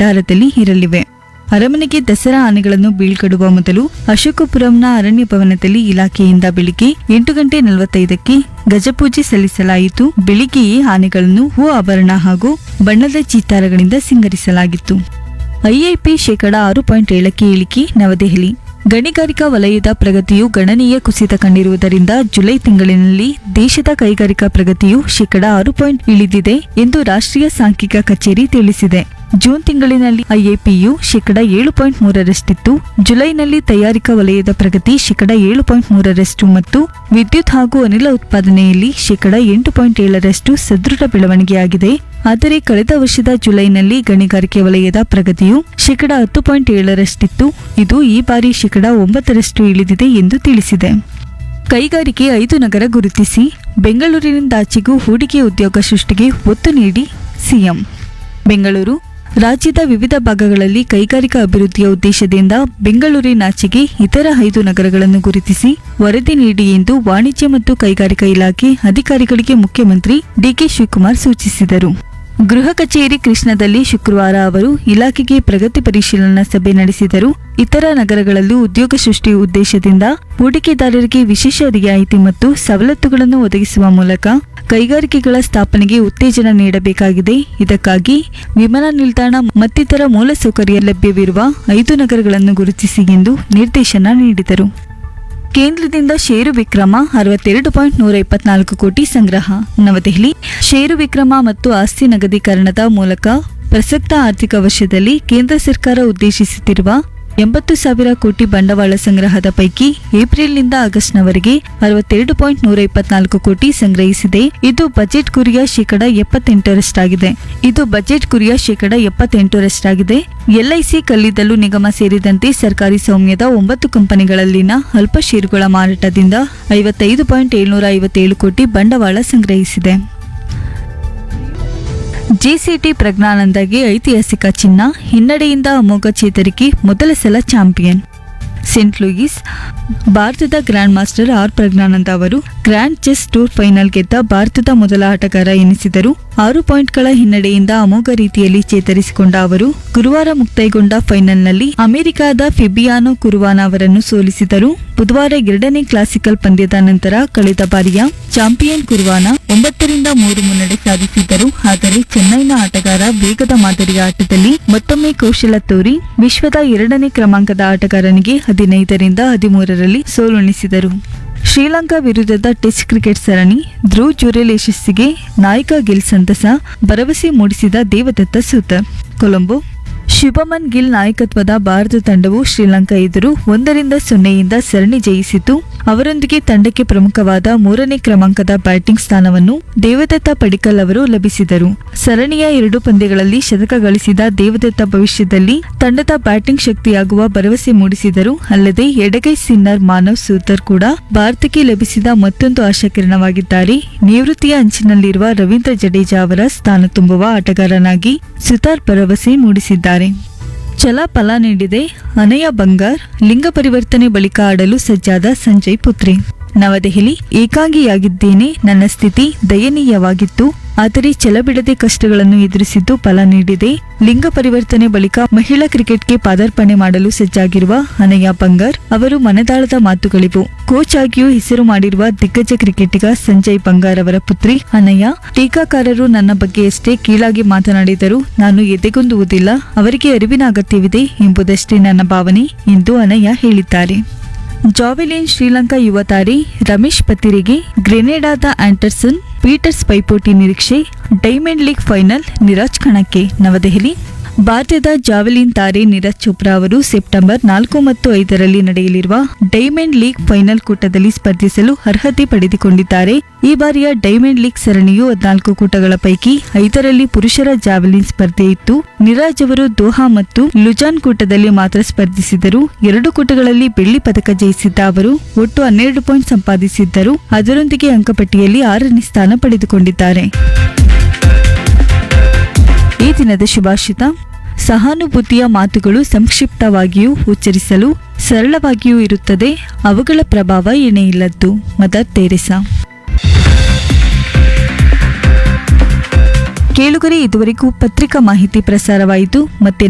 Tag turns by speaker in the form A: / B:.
A: ವಠಾರದಲ್ಲಿ ಇರಲಿವೆ ಅರಮನೆಗೆ ದಸರಾ ಆನೆಗಳನ್ನು ಬೀಳ್ಕೊಡುವ ಮೊದಲು ಅಶೋಕಪುರಂನ ಅರಣ್ಯ ಭವನದಲ್ಲಿ ಇಲಾಖೆಯಿಂದ ಬೆಳಿಗ್ಗೆ ಎಂಟು ಗಂಟೆ ನಲವತ್ತೈದಕ್ಕೆ ಗಜಪೂಜೆ ಸಲ್ಲಿಸಲಾಯಿತು ಬೆಳಿಗ್ಗೆಯೇ ಆನೆಗಳನ್ನು ಹೂ ಆಭರಣ ಹಾಗೂ ಬಣ್ಣದ ಚಿತ್ತಾರಗಳಿಂದ ಸಿಂಗರಿಸಲಾಗಿತ್ತು ಐಐಪಿ ಶೇಕಡ ಆರು ಪಾಯಿಂಟ್ ಏಳಕ್ಕೆ ಇಳಿಕೆ ನವದೆಹಲಿ ಗಣಿಗಾರಿಕಾ ವಲಯದ ಪ್ರಗತಿಯು ಗಣನೀಯ ಕುಸಿತ ಕಂಡಿರುವುದರಿಂದ ಜುಲೈ ತಿಂಗಳಿನಲ್ಲಿ ದೇಶದ ಕೈಗಾರಿಕಾ ಪ್ರಗತಿಯು ಶೇಕಡ ಆರು ಪಾಯಿಂಟ್ ಇಳಿದಿದೆ ಎಂದು ರಾಷ್ಟ್ರೀಯ ಸಾಂಖ್ಯಿಕ ಕಚೇರಿ ತಿಳಿಸಿದೆ ಜೂನ್ ತಿಂಗಳಿನಲ್ಲಿ ಐಎಪಿಯು ಶೇಕಡ ಏಳು ಪಾಯಿಂಟ್ ಮೂರರಷ್ಟಿತ್ತು ಜುಲೈನಲ್ಲಿ ತಯಾರಿಕಾ ವಲಯದ ಪ್ರಗತಿ ಶೇಕಡ ಏಳು ಪಾಯಿಂಟ್ ಮೂರರಷ್ಟು ಮತ್ತು ವಿದ್ಯುತ್ ಹಾಗೂ ಅನಿಲ ಉತ್ಪಾದನೆಯಲ್ಲಿ ಶೇಕಡ ಎಂಟು ಪಾಯಿಂಟ್ ಏಳರಷ್ಟು ಸದೃಢ ಬೆಳವಣಿಗೆಯಾಗಿದೆ ಆದರೆ ಕಳೆದ ವರ್ಷದ ಜುಲೈನಲ್ಲಿ ಗಣಿಗಾರಿಕೆ ವಲಯದ ಪ್ರಗತಿಯು ಶೇಕಡ ಹತ್ತು ಪಾಯಿಂಟ್ ಏಳರಷ್ಟಿತ್ತು ಇದು ಈ ಬಾರಿ ಶೇಕಡ ಒಂಬತ್ತರಷ್ಟು ಇಳಿದಿದೆ ಎಂದು ತಿಳಿಸಿದೆ ಕೈಗಾರಿಕೆ ಐದು ನಗರ ಗುರುತಿಸಿ ಬೆಂಗಳೂರಿನಿಂದಾಚೆಗೂ ಹೂಡಿಕೆ ಉದ್ಯೋಗ ಸೃಷ್ಟಿಗೆ ಒತ್ತು ನೀಡಿ ಸಿಎಂ ಬೆಂಗಳೂರು ರಾಜ್ಯದ ವಿವಿಧ ಭಾಗಗಳಲ್ಲಿ ಕೈಗಾರಿಕಾ ಅಭಿವೃದ್ಧಿಯ ಉದ್ದೇಶದಿಂದ ಬೆಂಗಳೂರಿನಾಚೆಗೆ ಇತರ ಐದು ನಗರಗಳನ್ನು ಗುರುತಿಸಿ ವರದಿ ನೀಡಿ ಎಂದು ವಾಣಿಜ್ಯ ಮತ್ತು ಕೈಗಾರಿಕಾ ಇಲಾಖೆ ಅಧಿಕಾರಿಗಳಿಗೆ ಮುಖ್ಯಮಂತ್ರಿ ಡಿಕೆ ಶಿವಕುಮಾರ್ ಸೂಚಿಸಿದರು ಗೃಹ ಕಚೇರಿ ಕೃಷ್ಣದಲ್ಲಿ ಶುಕ್ರವಾರ ಅವರು ಇಲಾಖೆಗೆ ಪ್ರಗತಿ ಪರಿಶೀಲನಾ ಸಭೆ ನಡೆಸಿದರು ಇತರ ನಗರಗಳಲ್ಲೂ ಉದ್ಯೋಗ ಸೃಷ್ಟಿ ಉದ್ದೇಶದಿಂದ ಹೂಡಿಕೆದಾರರಿಗೆ ವಿಶೇಷ ರಿಯಾಯಿತಿ ಮತ್ತು ಸವಲತ್ತುಗಳನ್ನು ಒದಗಿಸುವ ಮೂಲಕ ಕೈಗಾರಿಕೆಗಳ ಸ್ಥಾಪನೆಗೆ ಉತ್ತೇಜನ ನೀಡಬೇಕಾಗಿದೆ ಇದಕ್ಕಾಗಿ ವಿಮಾನ ನಿಲ್ದಾಣ ಮತ್ತಿತರ ಮೂಲಸೌಕರ್ಯ ಲಭ್ಯವಿರುವ ಐದು ನಗರಗಳನ್ನು ಗುರುತಿಸಿ ಎಂದು ನಿರ್ದೇಶನ ನೀಡಿದರು ಕೇಂದ್ರದಿಂದ ಷೇರು ವಿಕ್ರಮ ಅರವತ್ತೆರಡು ಪಾಯಿಂಟ್ ನೂರ ಇಪ್ಪತ್ನಾಲ್ಕು ಕೋಟಿ ಸಂಗ್ರಹ ನವದೆಹಲಿ ಷೇರು ವಿಕ್ರಮ ಮತ್ತು ಆಸ್ತಿ ನಗದೀಕರಣದ ಮೂಲಕ ಪ್ರಸಕ್ತ ಆರ್ಥಿಕ ವರ್ಷದಲ್ಲಿ ಕೇಂದ್ರ ಸರ್ಕಾರ ಉದ್ದೇಶಿಸುತ್ತಿರುವ ಎಂಬತ್ತು ಸಾವಿರ ಕೋಟಿ ಬಂಡವಾಳ ಸಂಗ್ರಹದ ಪೈಕಿ ಏಪ್ರಿಲ್ನಿಂದ ಆಗಸ್ಟ್ನವರೆಗೆ ಅರವತ್ತೆರಡು ಪಾಯಿಂಟ್ ನೂರ ಇಪ್ಪತ್ನಾಲ್ಕು ಕೋಟಿ ಸಂಗ್ರಹಿಸಿದೆ ಇದು ಬಜೆಟ್ ಗುರಿಯ ಶೇಕಡ ಎಪ್ಪತ್ತೆಂಟರಷ್ಟಾಗಿದೆ ಇದು ಬಜೆಟ್ ಗುರಿಯ ಶೇಕಡ ಎಪ್ಪತ್ತೆಂಟರಷ್ಟಾಗಿದೆ ಎಲ್ಐಸಿ ಕಲ್ಲಿದ್ದಲು ನಿಗಮ ಸೇರಿದಂತೆ ಸರ್ಕಾರಿ ಸೌಮ್ಯದ ಒಂಬತ್ತು ಕಂಪನಿಗಳಲ್ಲಿನ ಅಲ್ಪ ಷೇರುಗಳ ಮಾರಾಟದಿಂದ ಐವತ್ತೈದು ಪಾಯಿಂಟ್ ಏಳ್ನೂರ ಐವತ್ತೇಳು ಕೋಟಿ ಬಂಡವಾಳ ಸಂಗ್ರಹಿಸಿದೆ ಜೆಸಿಟಿ ಪ್ರಜ್ಞಾನಂದಗೆ ಐತಿಹಾಸಿಕ ಚಿನ್ನ ಹಿನ್ನಡೆಯಿಂದ ಅಮೋಘ ಚೇತರಿಕೆ ಮೊದಲ ಸಲ ಚಾಂಪಿಯನ್ ಸೆಂಟ್ ಲೂಯಿಸ್ ಭಾರತದ ಗ್ರ್ಯಾಂಡ್ ಮಾಸ್ಟರ್ ಆರ್ ಪ್ರಜ್ಞಾನಂದ ಅವರು ಗ್ರ್ಯಾಂಡ್ ಚೆಸ್ ಟೂರ್ ಫೈನಲ್ ಗೆದ್ದ ಭಾರತದ ಮೊದಲ ಆಟಗಾರ ಎನಿಸಿದರು ಆರು ಪಾಯಿಂಟ್ಗಳ ಹಿನ್ನಡೆಯಿಂದ ಅಮೋಘ ರೀತಿಯಲ್ಲಿ ಚೇತರಿಸಿಕೊಂಡ ಅವರು ಗುರುವಾರ ಮುಕ್ತಾಯಗೊಂಡ ಫೈನಲ್ನಲ್ಲಿ ಅಮೆರಿಕದ ಫೆಬಿಯಾನೋ ಕುರುವಾನ ಅವರನ್ನು ಸೋಲಿಸಿದರು ಬುಧವಾರ ಎರಡನೇ ಕ್ಲಾಸಿಕಲ್ ಪಂದ್ಯದ ನಂತರ ಕಳೆದ ಬಾರಿಯ ಚಾಂಪಿಯನ್ ಕುರುವಾನ ಒಂಬತ್ತರಿಂದ ಮೂರು ಮುನ್ನಡೆ ಸಾಧಿಸಿದ್ದರು ಆದರೆ ಚೆನ್ನೈನ ಆಟಗಾರ ವೇಗದ ಮಾದರಿಯ ಆಟದಲ್ಲಿ ಮತ್ತೊಮ್ಮೆ ಕೌಶಲ ತೋರಿ ವಿಶ್ವದ ಎರಡನೇ ಕ್ರಮಾಂಕದ ಆಟಗಾರನಿಗೆ ಹದಿನೈದರಿಂದ ಹದಿಮೂರರಲ್ಲಿ ಸೋಲುಣಿಸಿದರು ಶ್ರೀಲಂಕಾ ವಿರುದ್ಧದ ಟೆಸ್ಟ್ ಕ್ರಿಕೆಟ್ ಸರಣಿ ಧ್ರುವ್ ಜುರೇಲ್ ಯಶಸ್ಸಿಗೆ ನಾಯಕ ಗಿಲ್ ಸಂತಸ ಭರವಸೆ ಮೂಡಿಸಿದ ದೇವದತ್ತ ಸೂತ ಕೊಲಂಬೋ ಶುಭಮನ್ ಗಿಲ್ ನಾಯಕತ್ವದ ಭಾರತ ತಂಡವು ಶ್ರೀಲಂಕಾ ಎದುರು ಒಂದರಿಂದ ಸೊನ್ನೆಯಿಂದ ಸರಣಿ ಜಯಿಸಿತು ಅವರೊಂದಿಗೆ ತಂಡಕ್ಕೆ ಪ್ರಮುಖವಾದ ಮೂರನೇ ಕ್ರಮಾಂಕದ ಬ್ಯಾಟಿಂಗ್ ಸ್ಥಾನವನ್ನು ದೇವದತ್ತ ಪಡಿಕಲ್ ಅವರು ಲಭಿಸಿದರು ಸರಣಿಯ ಎರಡು ಪಂದ್ಯಗಳಲ್ಲಿ ಶತಕ ಗಳಿಸಿದ ದೇವದತ್ತ ಭವಿಷ್ಯದಲ್ಲಿ ತಂಡದ ಬ್ಯಾಟಿಂಗ್ ಶಕ್ತಿಯಾಗುವ ಭರವಸೆ ಮೂಡಿಸಿದರು ಅಲ್ಲದೆ ಎಡಗೈ ಸಿನ್ನರ್ ಮಾನವ್ ಸೂತರ್ ಕೂಡ ಭಾರತಕ್ಕೆ ಲಭಿಸಿದ ಮತ್ತೊಂದು ಆಶಾಕಿರಣವಾಗಿದ್ದಾರೆ ನಿವೃತ್ತಿಯ ಅಂಚಿನಲ್ಲಿರುವ ರವೀಂದ್ರ ಜಡೇಜಾ ಅವರ ಸ್ಥಾನ ತುಂಬುವ ಆಟಗಾರನಾಗಿ ಸುತಾರ್ ಭರವಸೆ ಮೂಡಿಸಿದ್ದಾರೆ ಛಲ ಫಲ ನೀಡಿದೆ ಅನಯ ಬಂಗಾರ್ ಲಿಂಗ ಪರಿವರ್ತನೆ ಬಳಿಕ ಆಡಲು ಸಜ್ಜಾದ ಸಂಜಯ್ ಪುತ್ರಿ ನವದೆಹಲಿ ಏಕಾಂಗಿಯಾಗಿದ್ದೇನೆ ನನ್ನ ಸ್ಥಿತಿ ದಯನೀಯವಾಗಿತ್ತು ಆದರೆ ಛಲಬಿಡದೆ ಕಷ್ಟಗಳನ್ನು ಎದುರಿಸಿದ್ದು ಫಲ ನೀಡಿದೆ ಲಿಂಗ ಪರಿವರ್ತನೆ ಬಳಿಕ ಮಹಿಳಾ ಕ್ರಿಕೆಟ್ಗೆ ಪಾದಾರ್ಪಣೆ ಮಾಡಲು ಸಜ್ಜಾಗಿರುವ ಅನಯ ಬಂಗಾರ್ ಅವರು ಮನದಾಳದ ಮಾತುಗಳಿವು ಕೋಚ್ ಆಗಿಯೂ ಹೆಸರು ಮಾಡಿರುವ ದಿಗ್ಗಜ ಕ್ರಿಕೆಟಿಗ ಸಂಜಯ್ ಬಂಗಾರ್ ಅವರ ಪುತ್ರಿ ಅನಯ್ಯ ಟೀಕಾಕಾರರು ನನ್ನ ಬಗ್ಗೆ ಎಷ್ಟೇ ಕೀಳಾಗಿ ಮಾತನಾಡಿದರೂ ನಾನು ಎದೆಗುಂದುವುದಿಲ್ಲ ಅವರಿಗೆ ಅರಿವಿನ ಅಗತ್ಯವಿದೆ ಎಂಬುದಷ್ಟೇ ನನ್ನ ಭಾವನೆ ಎಂದು ಅನಯ್ಯ ಹೇಳಿದ್ದಾರೆ ಜಾವೆಲಿನ್ ಶ್ರೀಲಂಕಾ ಯುವ ತಾರೆ ರಮೇಶ್ ಪತಿರಿಗೆ ಗ್ರೆನೇಡಾದ ಆಂಟರ್ಸನ್ ಪೀಟರ್ಸ್ ಪೈಪೋಟಿ ನಿರೀಕ್ಷೆ ಡೈಮಂಡ್ ಲೀಗ್ ಫೈನಲ್ ನಿರಾಜ್ ಕಣಕ್ಕೆ ನವದೆಹಲಿ ಭಾರತದ ಜಾವೆಲಿನ್ ತಾರೆ ನೀರಜ್ ಚೋಪ್ರಾ ಅವರು ಸೆಪ್ಟೆಂಬರ್ ನಾಲ್ಕು ಮತ್ತು ಐದರಲ್ಲಿ ನಡೆಯಲಿರುವ ಡೈಮಂಡ್ ಲೀಗ್ ಫೈನಲ್ ಕೂಟದಲ್ಲಿ ಸ್ಪರ್ಧಿಸಲು ಅರ್ಹತೆ ಪಡೆದುಕೊಂಡಿದ್ದಾರೆ ಈ ಬಾರಿಯ ಡೈಮಂಡ್ ಲೀಗ್ ಸರಣಿಯು ಹದಿನಾಲ್ಕು ಕೂಟಗಳ ಪೈಕಿ ಐದರಲ್ಲಿ ಪುರುಷರ ಜಾವೆಲಿನ್ ಸ್ಪರ್ಧೆ ಇತ್ತು ನಿರಾಜ್ ಅವರು ದೋಹಾ ಮತ್ತು ಲುಜಾನ್ ಕೂಟದಲ್ಲಿ ಮಾತ್ರ ಸ್ಪರ್ಧಿಸಿದರು ಎರಡು ಕೂಟಗಳಲ್ಲಿ ಬೆಳ್ಳಿ ಪದಕ ಜಯಿಸಿದ್ದ ಅವರು ಒಟ್ಟು ಹನ್ನೆರಡು ಪಾಯಿಂಟ್ ಸಂಪಾದಿಸಿದ್ದರು ಅದರೊಂದಿಗೆ ಅಂಕಪಟ್ಟಿಯಲ್ಲಿ ಆರನೇ ಸ್ಥಾನ ಪಡೆದುಕೊಂಡಿದ್ದಾರೆ ಈ ದಿನದ ಶುಭಾಷಿತ ಸಹಾನುಭೂತಿಯ ಮಾತುಗಳು ಸಂಕ್ಷಿಪ್ತವಾಗಿಯೂ ಉಚ್ಚರಿಸಲು ಸರಳವಾಗಿಯೂ ಇರುತ್ತದೆ ಅವುಗಳ ಪ್ರಭಾವ ಏನೇ ಮದರ್ ತೆರೆಸಾ ಕೇಳುಗರೆ ಇದುವರೆಗೂ ಪತ್ರಿಕಾ ಮಾಹಿತಿ ಪ್ರಸಾರವಾಯಿತು ಮತ್ತೆ